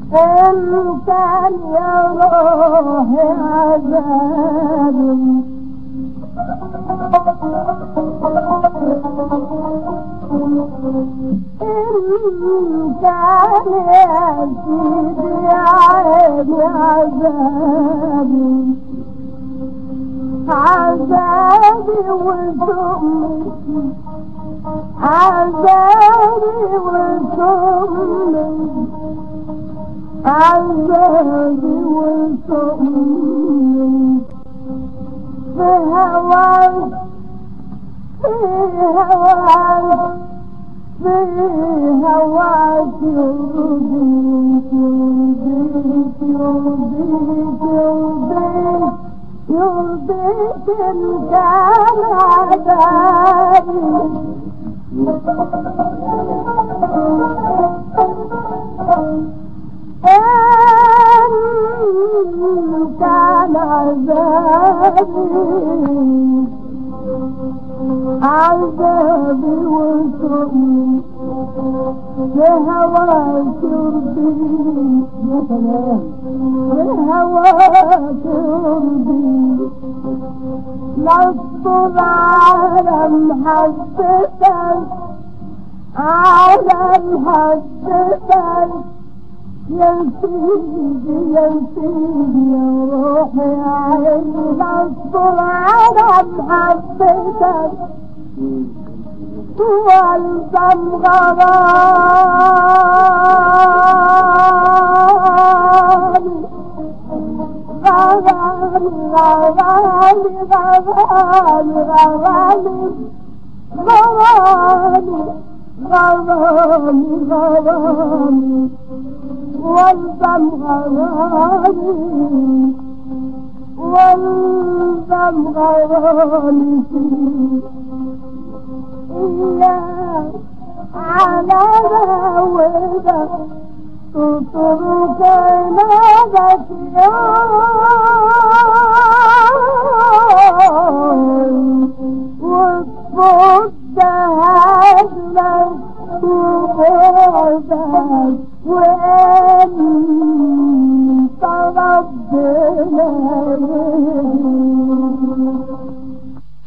إن كان يا روحي عذاب إن كان يا سيدي عيني عذابي عذابي وسمي عذابي وسمي عذابي وسمي في هواك في هواك في هواك يرضيك يرضيك يرضيك يرضيك يرضيك إن كان عذابي إن كان عذابي عذابي وسؤلي بهواك يرضيني يا سلام بهواك يرضيني نصر عالم حسدك عالم حسدك يا سيدي يا سيدي يا روحي عيني نصر عالم حسدك والدم غرامي غرامي غرامي غرامي غرامي غرامي غرامي غرامي والدم غرامي والدم غرامي فيه إلا على راودة تترك نادت وتفض هدلك وبعدك وانت ربنا